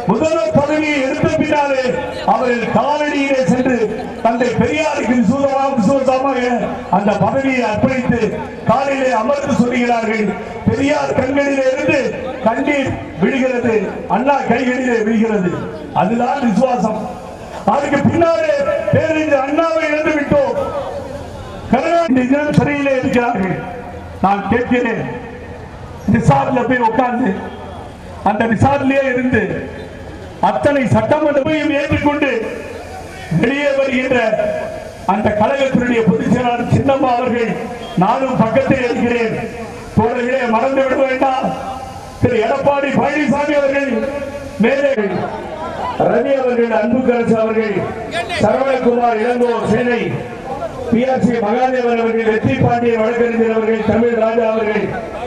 முதல்வர் பதவியை எடுத்த பின்னாலே அவர்கள் காலடியிலே சென்று தந்தை பெரியாருக்கு விசுவாசமாக விசுவாசமாக அந்த பதவியை அர்ப்பணித்து காலையிலே அமர்ந்து சொல்லுகிறார்கள் பெரியார் கண்களிலே இருந்து கண்ணீர் விழுகிறது அண்ணா கைகளிலே விழுகிறது அதுதான் விசுவாசம் அதுக்கு பின்னாலே பேரறிஞர் அண்ணாவை இழந்து விட்டோம் கருணாநிதி தினம் சிறையிலே இருக்கிறார்கள் நான் கேட்கிறேன் நிசார்ல போய் உட்கார்ந்து அந்த நிசாரிலே இருந்து அத்தனை சட்டமன்றத்தையும் ஏற்றுக்கொண்டு வெளியே வருகின்ற அந்த கழகத்தினுடைய பொதுச் செயலாளர் சின்னம்மா அவர்கள் நானும் பக்கத்தில் இருக்கிறேன் தோழர்களே மறந்து விட வேண்டாம் திரு எடப்பாடி பழனிசாமி அவர்கள் மேலே ரவி அவர்கள் அன்புக்கரசு அவர்கள் சரவணகுமார் இளங்கோர் சேனை பிஆர்சி மகாதேவன் அவர்கள் வெற்றி பாண்டியன் வழக்கறிஞர் அவர்கள் தமிழ் ராஜா அவர்கள்